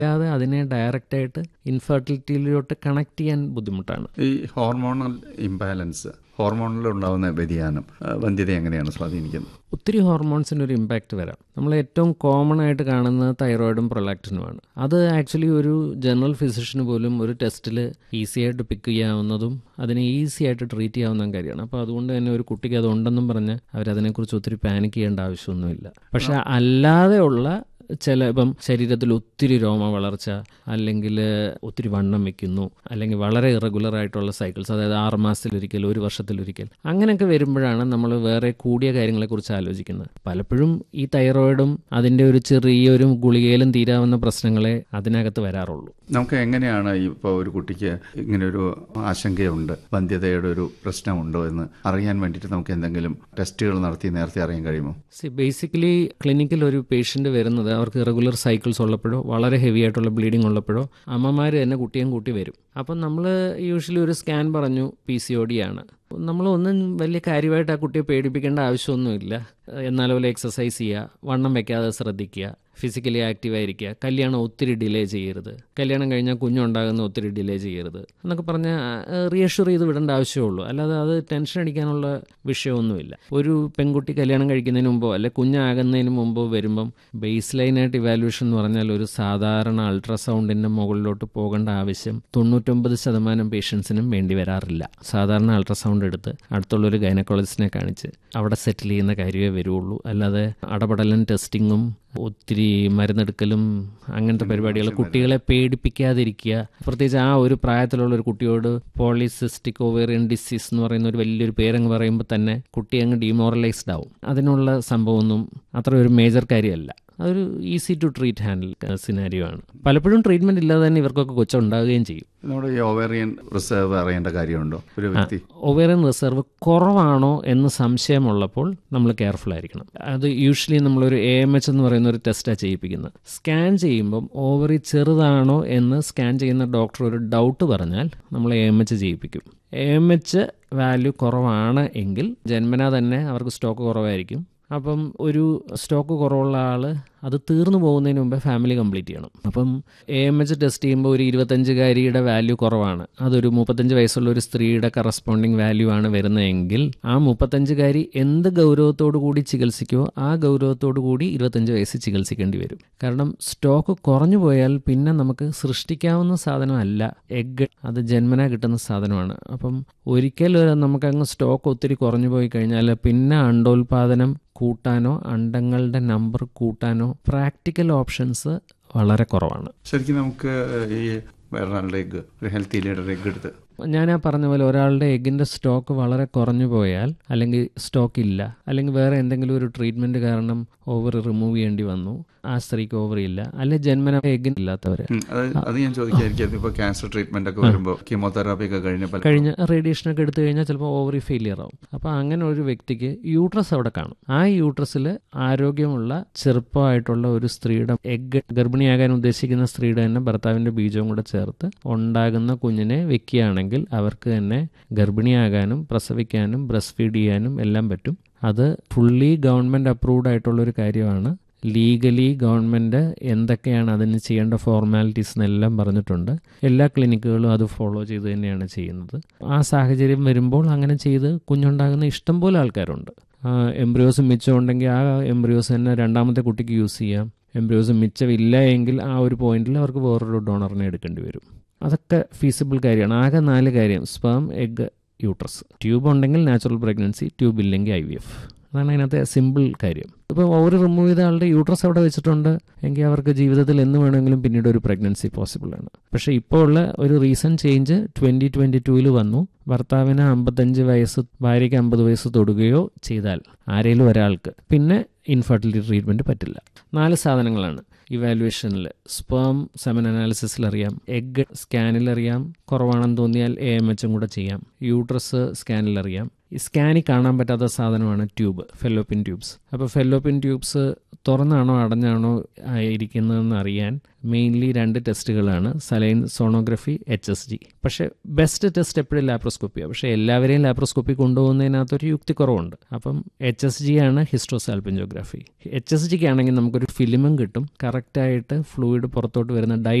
അല്ലാതെ അതിനെ ഡയറക്റ്റായിട്ട് ഇൻഫെർട്ടിലിറ്റിയിലോട്ട് കണക്ട് ചെയ്യാൻ ബുദ്ധിമുട്ടാണ് ഈ ഹോർമോണൽ ഇംബാലൻസ് ഹോർമോണിൽ ഉണ്ടാകുന്ന വ്യതിയാനം ആ, വന്ധ്യതയെ എങ്ങനെയാണ് സ്വാധീനിക്കുന്നത് ഒത്തിരി ഹോർമോൺസിൻ്റെ ഒരു ഇമ്പാക്റ്റ് വരാം നമ്മൾ ഏറ്റവും കോമൺ ആയിട്ട് കാണുന്നത് തൈറോയിഡും പ്രൊലാക്റ്റിനുമാണ് അത് ആക്ച്വലി ഒരു ജനറൽ ഫിസിഷ്യന് പോലും ഒരു ടെസ്റ്റിൽ ഈസി ആയിട്ട് പിക്ക് ചെയ്യാവുന്നതും അതിനെ ഈസി ആയിട്ട് ട്രീറ്റ് ചെയ്യാവുന്ന കാര്യമാണ് അപ്പോൾ അതുകൊണ്ട് തന്നെ ഒരു കുട്ടിക്ക് അത് ഉണ്ടെന്നും പറഞ്ഞ് അവരതിനെക്കുറിച്ച് ഒത്തിരി പാനിക് ചെയ്യേണ്ട ആവശ്യമൊന്നുമില്ല പക്ഷെ അല്ലാതെ ഉള്ള ചില ഇപ്പം ശരീരത്തിൽ ഒത്തിരി രോമ വളർച്ച അല്ലെങ്കിൽ ഒത്തിരി വണ്ണം വെക്കുന്നു അല്ലെങ്കിൽ വളരെ ഇറഗുലർ ആയിട്ടുള്ള സൈക്കിൾസ് അതായത് ആറ് മാസത്തിലൊരിക്കൽ ഒരു വർഷത്തിലൊരിക്കൽ അങ്ങനെയൊക്കെ വരുമ്പോഴാണ് നമ്മൾ വേറെ കൂടിയ കാര്യങ്ങളെക്കുറിച്ച് ആലോചിക്കുന്നത് പലപ്പോഴും ഈ തൈറോയിഡും അതിൻ്റെ ഒരു ചെറിയൊരു ഗുളികയിലും തീരാവുന്ന പ്രശ്നങ്ങളെ അതിനകത്ത് വരാറുള്ളൂ നമുക്ക് എങ്ങനെയാണ് ഇപ്പോൾ ഒരു കുട്ടിക്ക് ഇങ്ങനെ ഒരു ആശങ്കയുണ്ട് വന്ധ്യതയുടെ ഒരു പ്രശ്നമുണ്ടോ എന്ന് അറിയാൻ വേണ്ടിയിട്ട് നമുക്ക് എന്തെങ്കിലും ടെസ്റ്റുകൾ നടത്തി നേരത്തെ അറിയാൻ കഴിയുമോ സി ബേസിക്കലി ക്ലിനിക്കിൽ ഒരു പേഷ്യൻ്റ് വരുന്നത് അവർക്ക് ഇറഗുലർ സൈക്കിൾസ് ഉള്ളപ്പോഴോ വളരെ ഹെവി ആയിട്ടുള്ള ബ്ലീഡിംഗ് ഉള്ളപ്പോഴോ അമ്മമാർ തന്നെ കുട്ടിയും കൂട്ടി വരും അപ്പം നമ്മൾ യൂഷ്വലി ഒരു സ്കാൻ പറഞ്ഞു പി സി ഒ ഡി ആണ് നമ്മൾ ഒന്നും വലിയ കാര്യമായിട്ട് ആ കുട്ടിയെ പേടിപ്പിക്കേണ്ട ആവശ്യമൊന്നുമില്ല എന്നാലും പോലെ എക്സസൈസ് ചെയ്യുക വണ്ണം വെക്കാതെ ശ്രദ്ധിക്കുക ഫിസിക്കലി ആക്റ്റീവ് ആയിരിക്കുക കല്യാണം ഒത്തിരി ഡിലേ ചെയ്യരുത് കല്യാണം കഴിഞ്ഞാൽ കുഞ്ഞുണ്ടാകുന്ന ഒത്തിരി ഡിലേ ചെയ്യരുത് എന്നൊക്കെ പറഞ്ഞാൽ റീഅഷ്യൂർ ചെയ്ത് വിടേണ്ട ആവശ്യമുള്ളൂ അല്ലാതെ അത് ടെൻഷൻ അടിക്കാനുള്ള വിഷയമൊന്നുമില്ല ഒരു പെൺകുട്ടി കല്യാണം കഴിക്കുന്നതിന് മുമ്പോ അല്ലെ കുഞ്ഞാകുന്നതിന് മുമ്പോ വരുമ്പം ബേസ് ലൈനായിട്ട് ഇവാലുവേഷൻ എന്ന് പറഞ്ഞാൽ ഒരു സാധാരണ അൾട്രാസൗണ്ടിൻ്റെ മുകളിലോട്ട് പോകേണ്ട ആവശ്യം തൊണ്ണൂറ്റൊമ്പത് ശതമാനം പേഷ്യൻസിനും വേണ്ടി വരാറില്ല സാധാരണ അൾട്രാസൗണ്ട് എടുത്ത് അടുത്തുള്ള ഒരു ഗൈനക്കോളജിസ്റ്റിനെ കാണിച്ച് അവിടെ സെറ്റിൽ ചെയ്യുന്ന കാര്യമേ വരുള്ളൂ അല്ലാതെ അടപടലൻ ടെസ്റ്റിങ്ങും ഒത്തിരി മരുന്നെടുക്കലും അങ്ങനത്തെ പരിപാടികൾ കുട്ടികളെ പേടിപ്പിക്കാതിരിക്കുക പ്രത്യേകിച്ച് ആ ഒരു പ്രായത്തിലുള്ള ഒരു കുട്ടിയോട് പോളിസിസ്റ്റിക് ഓവേറിയൻ ഡിസീസ് എന്ന് പറയുന്ന ഒരു വലിയൊരു പേരങ്ങ് പറയുമ്പോൾ തന്നെ കുട്ടി അങ്ങ് ഡിമോറലൈസ്ഡ് ആവും അതിനുള്ള സംഭവമൊന്നും അത്ര ഒരു മേജർ കാര്യമല്ല അതൊരു easy to treat handle scenario ആണ് പലപ്പോഴും ട്രീറ്റ്മെന്റ് ഇല്ലാതെ തന്നെ ഇവർക്കൊക്കെ കൊച്ചുണ്ടാവുകയും ചെയ്യും നമ്മുടെ ഈ ഓവേറിയൻ റിസർവ് അറിയേണ്ട കാര്യമുണ്ടോ ഒരു വ്യക്തി ഒവേറിയൻ റിസർവ് കുറവാണോ എന്ന് സംശയമുള്ളപ്പോൾ നമ്മൾ കെയർഫുൾ ആയിരിക്കണം അത് യൂഷ്വലി നമ്മളൊരു എ എം എച്ച് എന്ന് പറയുന്ന ഒരു ടെസ്റ്റാണ് ചെയ്യിപ്പിക്കുന്നത് സ്കാൻ ചെയ്യുമ്പം ഓവറി ചെറുതാണോ എന്ന് സ്കാൻ ചെയ്യുന്ന ഡോക്ടർ ഒരു ഡൗട്ട് പറഞ്ഞാൽ നമ്മൾ എ എം എച്ച് ചെയ്യിപ്പിക്കും എ എം എച്ച് വാല്യൂ കുറവാണ് എങ്കിൽ ജന്മന തന്നെ അവർക്ക് സ്റ്റോക്ക് കുറവായിരിക്കും അപ്പം ഒരു സ്റ്റോക്ക് കുറവുള്ള ആൾ അത് തീർന്നു പോകുന്നതിന് മുമ്പേ ഫാമിലി കംപ്ലീറ്റ് ചെയ്യണം അപ്പം എ എം എച്ച് ടെസ്റ്റ് ചെയ്യുമ്പോൾ ഒരു ഇരുപത്തഞ്ചുകാരിയുടെ വാല്യൂ കുറവാണ് അതൊരു മുപ്പത്തഞ്ച് വയസ്സുള്ള ഒരു സ്ത്രീയുടെ കറസ്പോണ്ടിങ് വാല്യൂ ആണ് വരുന്നതെങ്കിൽ ആ മുപ്പത്തഞ്ചുകാരി എന്ത് ഗൗരവത്തോടു കൂടി ചികിത്സിക്കുമോ ആ ഗൗരവത്തോടു കൂടി ഇരുപത്തഞ്ച് വയസ്സ് ചികിത്സിക്കേണ്ടി വരും കാരണം സ്റ്റോക്ക് കുറഞ്ഞു പോയാൽ പിന്നെ നമുക്ക് സൃഷ്ടിക്കാവുന്ന സാധനമല്ല എഗ് അത് ജന്മന കിട്ടുന്ന സാധനമാണ് അപ്പം ഒരിക്കൽ നമുക്കങ്ങ് സ്റ്റോക്ക് ഒത്തിരി കുറഞ്ഞു പോയി കഴിഞ്ഞാൽ പിന്നെ അണ്ടോൽപാദനം കൂട്ടാനോ അണ്ടങ്ങളുടെ നമ്പർ കൂട്ടാനോ പ്രാക്ടിക്കൽ ഓപ്ഷൻസ് വളരെ കുറവാണ് ശരിക്കും നമുക്ക് ഈ വേറൊരാളുടെ എഗ് ഒരു ഹെൽത്തി ലീഡർ എഗ് എടുത്ത് ഞാൻ ആ പറഞ്ഞ പോലെ ഒരാളുടെ എഗിൻ്റെ സ്റ്റോക്ക് വളരെ കുറഞ്ഞു പോയാൽ അല്ലെങ്കിൽ സ്റ്റോക്ക് ഇല്ല അല്ലെങ്കിൽ വേറെ എന്തെങ്കിലും ഒരു ട്രീറ്റ്മെൻറ്റ് കാരണം ഓവർ റിമൂവ് ചെയ്യേണ്ടി വന്നു ആ സ്ത്രീക്ക് ഓവർ ഇല്ല അല്ലെ ജന്മന എഗിൻ ഇല്ലാത്തവർ ഉം, അത് അത് ഞാൻ ചോദിക്കായിരിക്കും ഇപ്പോൾ ക്യാൻസർ ട്രീറ്റ്മെന്റ് ഒക്കെ വരുമ്പോൾ കീമോതെറാപ്പി ഒക്കെ കഴിഞ്ഞ പല കഴിഞ്ഞ റേഡിയേഷനൊക്കെ എടുത്തു കഴിഞ്ഞാൽ ചിലപ്പോൾ ഓവറി ഫെയിലിയർ ആവും അപ്പോൾ അങ്ങനെ ഒരു വ്യക്തിക്ക് യൂട്രസ് അവിടെ കാണും ആ യൂട്രസിൽ ആരോഗ്യമുള്ള ചെറുപ്പമായിട്ടുള്ള ഒരു സ്ത്രീയുടെ എഗ് ഗർഭിണിയാകാൻ ഉദ്ദേശിക്കുന്ന സ്ത്രീയുടെ തന്നെ ഭർത്താവിൻ്റെ ബീജവും കൂടെ ചേർത്ത് ഉണ്ടാകുന്ന കുഞ്ഞിനെ വെക്കുകയാണെങ്കിൽ അവർക്ക് തന്നെ ഗർഭിണിയാകാനും പ്രസവിക്കാനും ബ്രസ്റ്റ് ഫീഡ് ചെയ്യാനും എല്ലാം പറ്റും അത് ഫുള്ളി ഗവൺമെൻറ് അപ്രൂവ്ഡ് ആയിട്ടുള്ള ഒരു കാര്യമാണ് ലീഗലി ഗവൺമെൻറ് എന്തൊക്കെയാണ് അതിന് ചെയ്യേണ്ട ഫോർമാലിറ്റീസ് എന്നെല്ലാം പറഞ്ഞിട്ടുണ്ട് എല്ലാ ക്ലിനിക്കുകളും അത് ഫോളോ ചെയ്ത് തന്നെയാണ് ചെയ്യുന്നത് ആ സാഹചര്യം വരുമ്പോൾ അങ്ങനെ ചെയ്ത് കുഞ്ഞുണ്ടാകുന്ന ഇഷ്ടം പോലെ ആൾക്കാരുണ്ട് എംബ്രിയോസ് മിച്ചമുണ്ടെങ്കിൽ ആ എംബ്രിയോസ് തന്നെ രണ്ടാമത്തെ കുട്ടിക്ക് യൂസ് ചെയ്യാം എംബ്രിയോസ് മിച്ചമില്ല എങ്കിൽ ആ ഒരു പോയിന്റിൽ അവർക്ക് വേറൊരു ഡോണറിനെ എടുക്കേണ്ടി വരും അതൊക്കെ ഫീസിബിൾ കാര്യമാണ് ആകെ നാല് കാര്യം സ്പേം എഗ് യൂട്രസ് ട്യൂബ് ഉണ്ടെങ്കിൽ നാച്ചുറൽ പ്രഗ്നൻസി ട്യൂബ് ഇല്ലെങ്കിൽ ഐ വി എഫ് അതാണ് അതിനകത്തെ സിമ്പിൾ കാര്യം ഇപ്പോൾ ഓവർ റിമൂവ് ചെയ്ത ആളുടെ യൂട്രസ് അവിടെ വെച്ചിട്ടുണ്ട് എങ്കിൽ അവർക്ക് ജീവിതത്തിൽ എന്ന് വേണമെങ്കിലും പിന്നീട് ഒരു പ്രഗ്നൻസി പോസിബിൾ ആണ് പക്ഷേ ഇപ്പോൾ ഉള്ള ഒരു റീസെൻറ്റ് ചേഞ്ച് ട്വൻറ്റി ട്വൻറ്റി ടൂവിൽ വന്നു ഭർത്താവിന് അമ്പത്തഞ്ച് വയസ്സ് ഭാര്യയ്ക്ക് അമ്പത് വയസ്സ് തൊടുകയോ ചെയ്താൽ ആരെങ്കിലും ഒരാൾക്ക് പിന്നെ ഇൻഫെർട്ടിലിറ്റി ട്രീറ്റ്മെൻറ്റ് പറ്റില്ല നാല് സാധനങ്ങളാണ് ഇവാലുവേഷനിൽ സ്പേം സെമൻ അനാലിസിസിൽ അറിയാം എഗ് സ്കാനിൽ അറിയാം കുറവാണെന്ന് തോന്നിയാൽ എ എം എച്ചും കൂടെ ചെയ്യാം യൂട്രസ് സ്കാനിൽ അറിയാം സ്കാനിൽ കാണാൻ പറ്റാത്ത സാധനമാണ് ട്യൂബ് ഫെല്ലോപ്പിൻ ട്യൂബ്സ് അപ്പോൾ ഫെല്ലോപ്പിൻ ട്യൂബ്സ് തുറന്നാണോ അടഞ്ഞാണോ ഇരിക്കുന്നതെന്ന് അറിയാൻ മെയിൻലി രണ്ട് ടെസ്റ്റുകളാണ് saline sonography H S G പക്ഷേ ബെസ്റ്റ് ടെസ്റ്റ് എപ്പോഴും ലാപ്രോസ്കോപ്പിയാണ് പക്ഷേ എല്ലാവരെയും ലാപ്രോസ്കോപ്പി കൊണ്ടുപോകുന്നതിനകത്തൊരു യുക്തിക്കുറവുണ്ട് അപ്പം എച്ച് എസ് ജി ആണ് ഹിസ്ട്രോസാൽപിഞ്ചോഗ്രാഫി എച്ച് എസ് ജിക്ക് ആണെങ്കിൽ നമുക്കൊരു ഫിലിമും കിട്ടും കറക്റ്റായിട്ട് ഫ്ലൂയിഡ് പുറത്തോട്ട് വരുന്ന ഡൈ